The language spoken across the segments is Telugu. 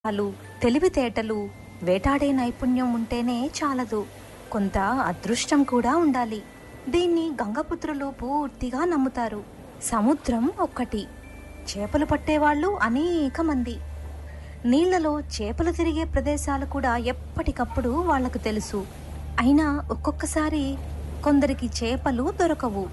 లు తెలివితేటలు వేటాడే నైపుణ్యం ఉంటేనే చాలదు కొంత అదృష్టం కూడా ఉండాలి దీన్ని గంగపుత్రులు పూర్తిగా నమ్ముతారు సముద్రం ఒక్కటి చేపలు పట్టేవాళ్ళు అనేక మంది నీళ్లలో చేపలు తిరిగే ప్రదేశాలు కూడా ఎప్పటికప్పుడు వాళ్లకు తెలుసు అయినా ఒక్కొక్కసారి కొందరికి చేపలు దొరకవు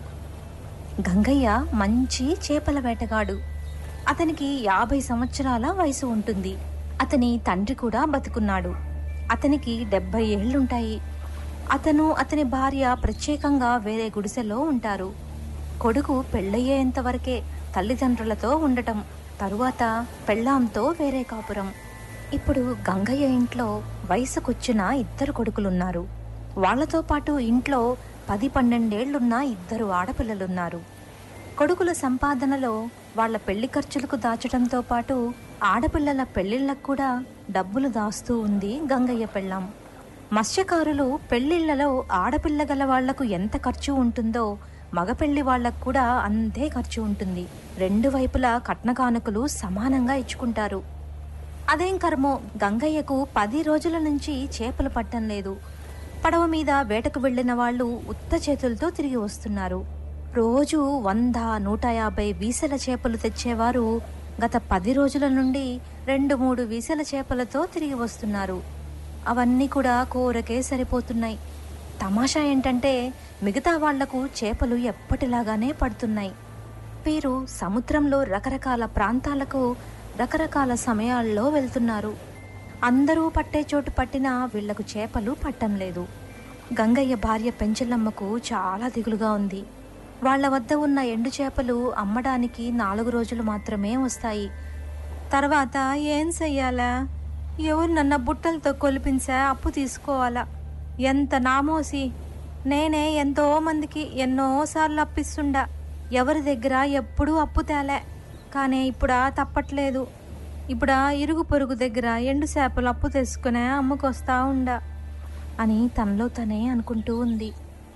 గంగయ్య మంచి చేపల వేటగాడు అతనికి యాభై సంవత్సరాల వయసు ఉంటుంది అతని తండ్రి కూడా బతుకున్నాడు అతనికి డెబ్బై ఏళ్లుంటాయి అతను అతని భార్య ప్రత్యేకంగా వేరే గుడిసెలో ఉంటారు కొడుకు పెళ్ళయ్యేంత వరకే తల్లిదండ్రులతో ఉండటం తరువాత పెళ్ళాంతో వేరే కాపురం ఇప్పుడు గంగయ్య ఇంట్లో వయసుకొచ్చిన ఇద్దరు కొడుకులున్నారు వాళ్లతో పాటు ఇంట్లో పది పన్నెండేళ్లున్న ఇద్దరు ఆడపిల్లలున్నారు కొడుకుల సంపాదనలో వాళ్ళ పెళ్లి ఖర్చులకు దాచడంతో పాటు ఆడపిల్లల పెళ్లిళ్లకు కూడా డబ్బులు దాస్తూ ఉంది గంగయ్య పెళ్ళాం మత్స్యకారులు పెళ్లిళ్లలో ఆడపిల్ల గల వాళ్లకు ఎంత ఖర్చు ఉంటుందో మగ పెళ్లి వాళ్లకు కూడా అంతే ఖర్చు ఉంటుంది రెండు వైపులా కట్న కానుకలు సమానంగా ఇచ్చుకుంటారు అదేం కర్మో గంగయ్యకు పది రోజుల నుంచి చేపలు పట్టం లేదు పడవ మీద వేటకు వెళ్లిన వాళ్ళు ఉత్త చేతులతో తిరిగి వస్తున్నారు రోజు వంద నూట యాభై వీసల చేపలు తెచ్చేవారు గత పది రోజుల నుండి రెండు మూడు వీసల చేపలతో తిరిగి వస్తున్నారు అవన్నీ కూడా కూరకే సరిపోతున్నాయి తమాషా ఏంటంటే మిగతా వాళ్లకు చేపలు ఎప్పటిలాగానే పడుతున్నాయి వీరు సముద్రంలో రకరకాల ప్రాంతాలకు రకరకాల సమయాల్లో వెళ్తున్నారు అందరూ పట్టే చోటు పట్టినా వీళ్లకు చేపలు పట్టం లేదు గంగయ్య భార్య పెంచలమ్మకు చాలా దిగులుగా ఉంది వాళ్ళ వద్ద ఉన్న ఎండు చేపలు అమ్మడానికి నాలుగు రోజులు మాత్రమే వస్తాయి తర్వాత ఏం చెయ్యాలా ఎవరు నన్న బుట్టలతో కొలిపించా అప్పు తీసుకోవాలా ఎంత నామోసి నేనే ఎంతో మందికి ఎన్నోసార్లు అప్పిస్తుండా ఎవరి దగ్గర ఎప్పుడూ అప్పు తేలే కానీ ఇప్పుడా తప్పట్లేదు ఇప్పుడా ఇరుగు పొరుగు దగ్గర ఎండు చేపలు అప్పు తెచ్చుకునే అమ్ముకొస్తా ఉండా అని తనలో తనే అనుకుంటూ ఉంది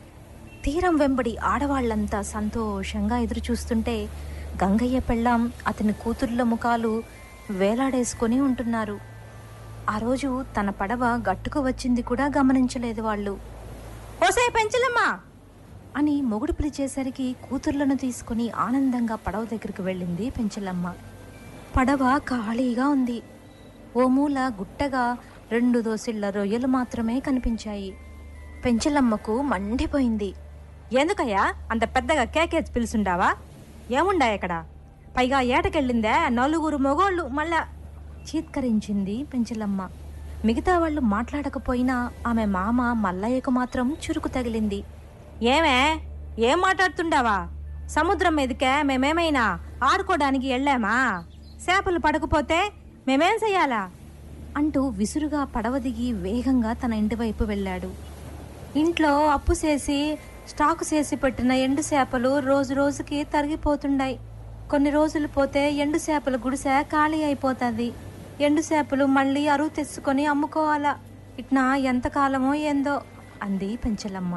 తీరం వెంబడి ఆడవాళ్లంతా సంతోషంగా ఎదురు చూస్తుంటే గంగయ్య పెళ్ళాం అతని కూతుర్ల ముఖాలు వేలాడేసుకొని ఉంటున్నారు ఆ రోజు తన పడవ గట్టుకు వచ్చింది కూడా గమనించలేదు వాళ్ళు ఓసే పెంచలమ్మా అని మొగుడు పిలిచేసరికి కూతుర్లను తీసుకుని ఆనందంగా పడవ దగ్గరికి వెళ్ళింది పెంచలమ్మ పడవ ఖాళీగా ఉంది ఓ మూల గుట్టగా రెండు దోసిళ్ల రొయ్యలు మాత్రమే కనిపించాయి పెంచలమ్మకు మండిపోయింది ఎందుకయ్యా అంత పెద్దగా కేకేజ్ పిలుచుండావా ఏముండా ఇక్కడ పైగా ఏటకెళ్ళిందే నలుగురు మొగోళ్ళు మళ్ళా చీత్కరించింది పెంచలమ్మ మిగతా వాళ్ళు మాట్లాడకపోయినా ఆమె మామ మల్లయ్యకు మాత్రం చురుకు తగిలింది ఏమే ఏం మాట్లాడుతుండావా సముద్రం మీదకే మేమేమైనా ఆడుకోవడానికి వెళ్ళామా చేపలు పడకపోతే మేమేం చెయ్యాలా అంటూ విసురుగా పడవ దిగి వేగంగా తన ఇంటి వైపు వెళ్ళాడు ఇంట్లో అప్పు చేసి స్టాకు చేసి పెట్టిన ఎండు చేపలు రోజు రోజుకి తరిగిపోతుండాయి కొన్ని రోజులు పోతే ఎండు చేపల గుడిసె ఖాళీ అయిపోతుంది ఎండు చేపలు మళ్ళీ అరువు తెచ్చుకొని అమ్ముకోవాలా ఇట్నా ఎంతకాలమో ఏందో అంది పెంచలమ్మ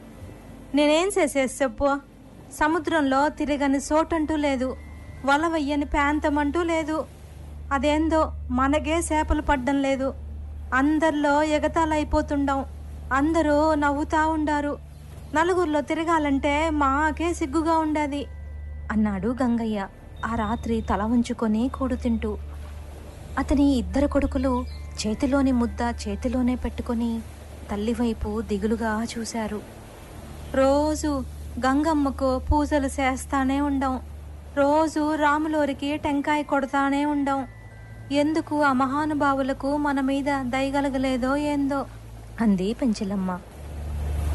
నేనేం చేసేది చెప్పు సముద్రంలో తిరగని చోటంటూ లేదు వల వెయ్యని ప్రాంతమంటూ లేదు అదేందో మనకే చేపలు పడ్డం లేదు అందరిలో ఎగతాలైపోతుండం అందరూ నవ్వుతా ఉండారు నలుగురిలో తిరగాలంటే మాకే సిగ్గుగా ఉండేది అన్నాడు గంగయ్య ఆ రాత్రి తల ఉంచుకొని కూడు తింటూ అతని ఇద్దరు కొడుకులు చేతిలోని ముద్ద చేతిలోనే పెట్టుకొని తల్లివైపు దిగులుగా చూశారు రోజు గంగమ్మకు పూజలు చేస్తానే ఉండం రోజు రాములోరికి టెంకాయ కొడతానే ఉండం ఎందుకు ఆ మహానుభావులకు మన మీద దయగలగలేదో ఏందో అంది పెంచలమ్మ